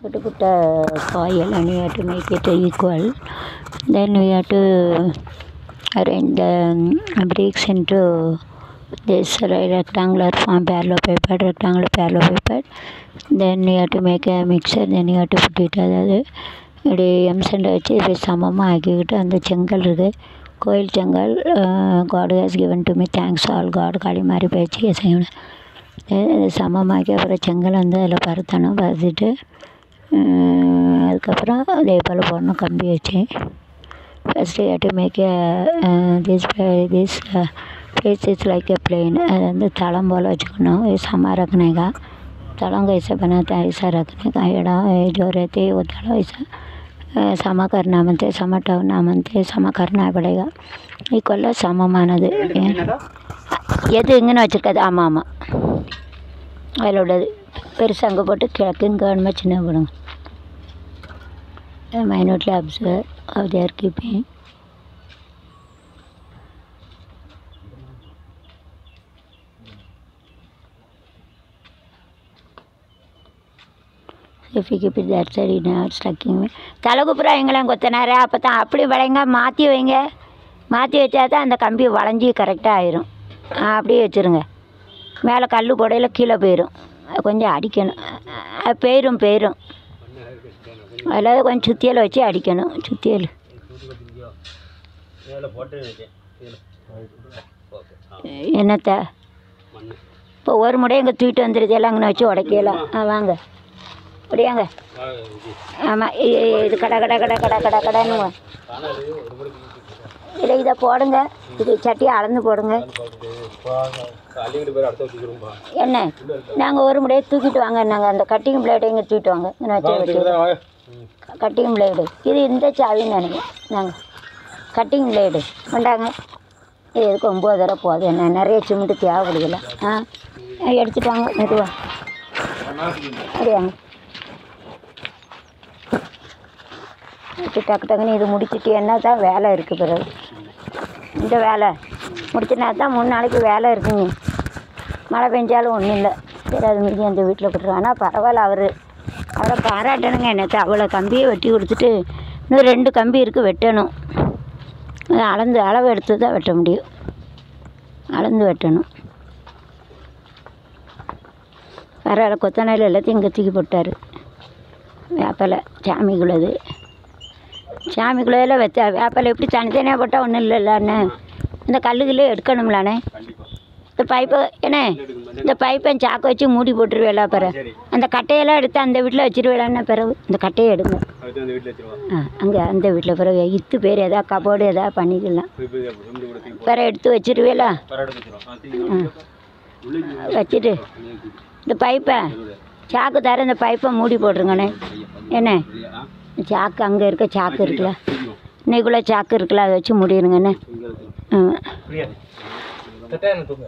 put put a coil and we have to make it equal then we have to arrange the bricks into this rectangular form parallel paper rectangular parallel paper then you have to make a mixer then you have to put it அதாவது இப்படி M centre வச்சு இப்படி சமமாக ஆக்கிக்கிட்டு அந்த செங்கல் இருக்குது கோயில் செங்கல் God has given to me thanks all God Kali மாதிரி போயிடுச்சு செய்யணும் சமமாக்கி அப்புறம் செங்கல் வந்து அதில் பருத்தணும் பருத்திட்டு அதுக்கப்புறம் அதே போல் போடணும் கம்பி வச்சு first had to make a this this face is like a plain அது வந்து தளம் போல் வச்சுக்கணும் சமா रखने का तलों कैसे बनाता है ऐसा रखने का एड़ा जो रहते हैं वो तलों ऐसा சம करना म्हणते समटवना म्हणते சம करना पड़ेगा ஈக்குவலாக சமமானது எது இங்கேன்னு வச்சுருக்காது ஆமாம் ஆமாம் அதில் உள்ளது பெருசு அங்கே போட்டு கிழக்குன்னு கவனமாக சின்ன போடுங்க minutely observe of their keeping if you keep it that side it not stucking me தலைகுப்புறம் எங்களாம் கொத்தினாரு அப்போ தான் அப்படி வளைங்க மாற்றி வைங்க மாற்றி வச்சா தான் அந்த கம்பி வளைஞ்சி கரெக்டாக ஆயிரும் ஆ, அப்படியே வச்சுருங்க மேலே கல் போடையில் கீழே போயிடும் கொஞ்சம் அடிக்கணும் அது போயிடும் போயிடும் அதில் கொஞ்சம் சுத்தியல் வச்சு அடிக்கணும் சுத்தியல் இதில் போட்டு இருக்கேன் இதில் ஓகே ஆ என்னத்தை மண் இப்போ ஒரு முறை இங்கே தூக்கிட்டு வந்துடுது எல்லாம் அங்கே வச்சு உடைக்கலாம் ஆ வாங்க அப்படியாங்க ஆ, இது ஆமாம் இது கடை கடை கடை கடை கடை கடைன்னு ஆனால் இது ஒரு மணிக்கு இதை இதை போடுங்க இது சட்டியை அளந்து போடுங்க போட்டுட்டு அள்ளிக்கிட்டு போய் அடுத்த வச்சுக்கிறோம்பா என்ன நாங்கள் ஒரு முறையே தூக்கிட்டு வாங்க நாங்கள் அந்த கட்டிங் பிளேடை இங்கே தூக்கிட்டு வாங்க இங்கே வச்சு வச்சு கட்டிங் பிளேடு இது இந்த சாவின்னு நினைக்கிறேன் நாங்கள் கட்டிங் பிளேடு கொண்டாங்க இது எதுக்கு ஒம்பது தடவை போதும் என்ன நிறைய சிமெண்ட்டு தேவைப்படுதில்ல ஆ ஆ, எடுத்துட்டு வாங்க மெதுவா அப்படியாங்க இது டக்கு டக்குன்னு இது முடிச்சிட்டு என்ன தான் வேலை இருக்குது பிறகு இந்த வேலை முடிச்சுனா தான் மூணு நாளைக்கு வேலை இருக்குங்க மழை பெஞ்சாலும் ஒன்றும் இல்லை சரி அது மீதி அந்த வீட்டில் போட்டுருவோம் ஆனால் பரவாயில்ல அவர் அவரை பாராட்டணுங்க என்னத்தை அவ்வளோ கம்பியை வெட்டி கொடுத்துட்டு இன்னும் ரெண்டு கம்பி இருக்குது வெட்டணும் அது அளந்து அளவு எடுத்து தான் வெட்ட முடியும் அளந்து வெட்டணும் பரவாயில்ல கொத்தனாயில் எல்லாத்தையும் இங்கே தூக்கி போட்டார் வேப்பலை சாமிக்குள்ளது சாமிக்குள்ளதில் வெத்த வேப்பலை எப்படி தனித்தனியாக போட்டால் ஒன்றும் இல்லைல்லண்ணே இந்த கல்லுகளே எடுக்கணும்லாண்ணே கண்டிப்பாக இந்த பைப்பை என்ன இந்த பைப்பை சாக்க வச்சு மூடி போட்டுருவேலா பிறகு சரி அந்த கட்டையெல்லாம் எடுத்து அந்த வீட்டில் வச்சிருவேலான்னு பிறகு இந்த கட்டையை எடுங்க அதுக்கு அந்த வீட்டில் வச்சிருவா ஆ அங்கே அந்த வீட்டில் பிறகு இத்து பேர் எதாவது கபோர்டு எதாவது பண்ணிக்கலாம் போய் போய் ரெண்டு கூட தூக்கி பிறகு எடுத்து வச்சிருவேலா பரவாயில்ல வச்சிருவோம் ஆ தூக்கி உள்ளே வச்சுட்டு இந்த பைப்பை சாக்கு தர இந்த பைப்பை மூடி போட்டுருங்கண்ணே என்ன ஆ இந்த சாக்கு அங்கே இருக்க சாக்கு இருக்குல்ல தூக்கிடுவோம் இன்னைக்குள்ளே சாக்கு இருக்குல்ல அதை வச்சு மூடிடுங்கண்ணே இங்கே வச்சிருவோம் ஆமாம் புரியாது தட்டாயம் தூங்க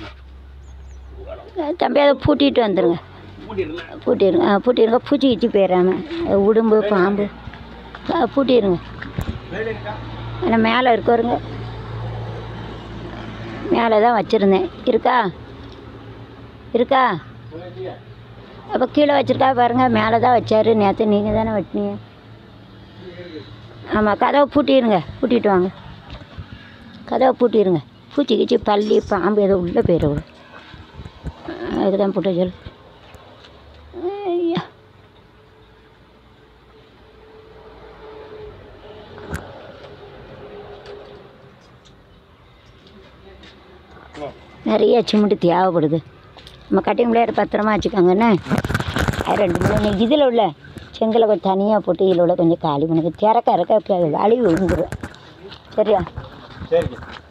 தம்பி அதை பூட்டிட்டு வந்துடுங்க மூடிடலாம் பூட்டிடுங்க ஆ பூட்டிடுங்க பூச்சி கிச்சி போயிடாம உடும்பு பாம்பு ஆ, பூட்டிடுங்க வேலை இருக்கா ஆனால் மேலே இருக்கவருங்க மேலே தான் வச்சுருந்தேன் இருக்கா இருக்கா அப்போ கீழே வச்சுருக்கா பாருங்க மேலே தான் வச்சாரு நேற்று நீங்கள் தானே வெட்டினீங்க ஆமாம் கதவை பூட்டிடுங்க பூட்டிட்டு வாங்க கதவை பூட்டிடுங்க பூச்சி கிச்சி பள்ளி பாம்பு ஏதோ உள்ளே போயிடும் அதுக்கு தான் பூட்ட சொல்லு ஐயா நிறைய சிமெண்ட் தேவைப்படுது நம்ம கட்டிங் பிள்ளையார் பத்திரமா வச்சுக்கோங்கண்ணே அது ரெண்டு மூணு இதில் உள்ள செங்கலை கொஞ்சம் தனியாக போட்டு இதில் உள்ள கொஞ்சம் காலி பண்ணுங்க திறக்க இறக்க அழிவு விழுந்துடும் சரியா சரிங்க